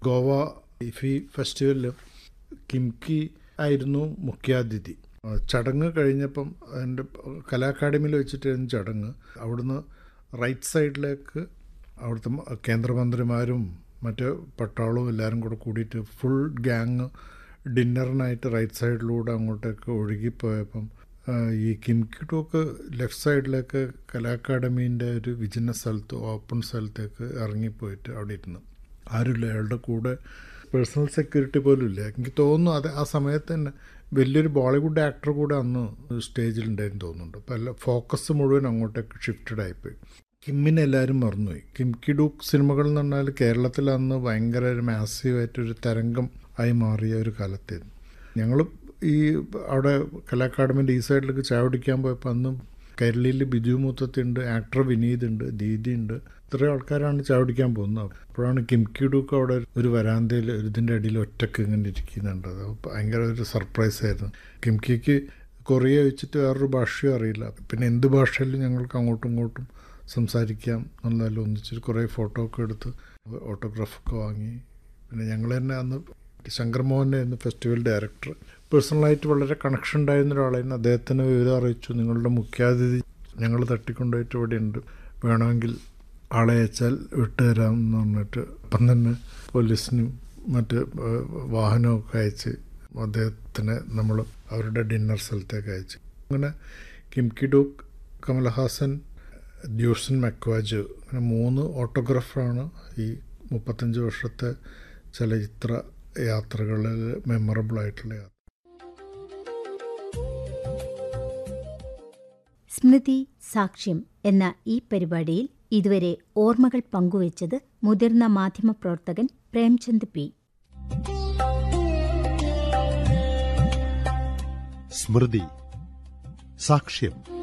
ഗോവ ഇഫി ഫെസ്റ്റിവലിൽ കിംകി ആയിരുന്നു മുഖ്യാതിഥി ആ, ചടങ്ങ് കഴിഞ്ഞപ്പം എൻ്റെ കലാ അക്കാഡമിയിൽ വെച്ചിട്ടായിരുന്നു ചടങ്ങ് അവിടുന്ന് റൈറ്റ് സൈഡിലേക്ക് അവിടുത്തെ മ- കേന്ദ്രമന്ത്രിമാരും മറ്റ് പട്ടാളവും എല്ലാവരും കൂടെ കൂടിയിട്ട് ഫുൾ ഗ്യാങ് ഡിന്നറിനായിട്ട് റൈറ്റ് സൈഡിലൂടെ അങ്ങോട്ടേക്ക് ഒഴുകിപ്പോയപ്പം ആ, ഈ കിംകി ടോക്ക് ലെഫ്റ്റ് സൈഡിലേക്ക് കലാ അക്കാഡമീൻ്റെ ഒരു വിജന സ്ഥലത്ത് ഓപ്പൺ സ്ഥലത്തേക്ക് ഇറങ്ങിപ്പോയിട്ട് അവിടെ ഇരുന്നു ആരുമില്ല അയാളുടെ കൂടെ പേഴ്സണൽ സെക്യൂരിറ്റി പോലും ഇല്ല എനിക്ക് തോന്നുന്നു അത് ആ സമയത്ത് തന്നെ വലിയൊരു ബോളിവുഡ് ആക്ടർ കൂടെ അന്ന് സ്റ്റേജിലുണ്ടായിരുന്നു തോന്നുന്നുണ്ട് അപ്പോൾ എല്ലാ ഫോക്കസ് മുഴുവൻ അങ്ങോട്ടേക്ക് ഷിഫ്റ്റഡ് ആയിപ്പോയി കിമ്മിനെ എല്ലാവരും മറന്നുപോയി കിം കിഡൂക്ക് സിനിമകൾ എന്ന് പറഞ്ഞാൽ കേരളത്തിൽ അന്ന് ഭയങ്കര ഒരു മാസീവായിട്ടൊരു തരംഗം ആയി മാറിയ ഒരു കാലത്തായിരുന്നു ഞങ്ങൾ ഈ അവിടെ കലാ അക്കാഡമിൻ്റെ ഈ സൈഡിലേക്ക് ചായ കുടിക്കാൻ പോയപ്പോൾ അന്ന് കേരളയിൽ ബിജു മൂത്തത്തുണ്ട് ആക്ടർ വിനീത് ഉണ്ട് ദീദി ഉണ്ട് ഇത്രയും ആൾക്കാരാണ് ചായ കുടിക്കാൻ പോകുന്നത് അപ്പോഴാണ് കിംകി ഡൂക്ക് അവിടെ ഒരു വരാന്തയിൽ ഒരു ഇതിൻ്റെ അടിയിൽ ഒറ്റക്ക് ഇങ്ങനെ ഇരിക്കുന്നുണ്ട് അത് ഭയങ്കര ഒരു സർപ്രൈസ് ആയിരുന്നു കിംകിക്ക് കൊറിയ വെച്ചിട്ട് വേറൊരു ഭാഷയും അറിയില്ല പിന്നെ എന്ത് ഭാഷയിലും ഞങ്ങൾക്ക് അങ്ങോട്ടും ഇങ്ങോട്ടും സംസാരിക്കാം എന്നുള്ളതെല്ലാം ഒന്നിച്ച് കുറേ ഫോട്ടോ ഒക്കെ എടുത്ത് ഓട്ടോഗ്രാഫൊക്കെ വാങ്ങി പിന്നെ ഞങ്ങൾ തന്നെ അന്ന് ശങ്കർ മോഹനായിരുന്നു ഫെസ്റ്റിവൽ ഡയറക്ടർ പേഴ്സണലായിട്ട് വളരെ കണക്ഷൻ ഉണ്ടായിരുന്ന ഒരാളായിരുന്നു അദ്ദേഹത്തിന് വിവരം അറിയിച്ചു നിങ്ങളുടെ മുഖ്യാതിഥി ഞങ്ങൾ തട്ടിക്കൊണ്ടുപോയിട്ട് ഇവിടെ ഉണ്ട് വേണമെങ്കിൽ ആളെ അയച്ചാൽ വിട്ടുതരാം എന്ന് പറഞ്ഞിട്ട് അപ്പം തന്നെ പോലീസിനും മറ്റ് ഏഹ്, വാഹനമൊക്കെ അയച്ച് അദ്ദേഹത്തിനെ നമ്മൾ അവരുടെ ഡിന്നർ സ്ഥലത്തേക്ക് അയച്ചു അങ്ങനെ കിംകി ഡൂക്ക് കമൽഹാസൻ ദ്യൂസൻ മക്വാജ് അങ്ങനെ മൂന്ന് ഓട്ടോഗ്രാഫാണ് ഈ മുപ്പത്തഞ്ച് വർഷത്തെ ചലച്ചിത്ര യാത്രകളിൽ മെമ്മറബിൾ ആയിട്ടുള്ള യാത്ര സ്മൃതി സാക്ഷ്യം എന്ന ഈ പരിപാടിയിൽ ഇതുവരെ ഓർമ്മകൾ പങ്കുവച്ചത് മുതിർന്ന മാധ്യമപ്രവർത്തകൻ പ്രേംചന്ദ് പി സ്മൃതി സാക്ഷ്യം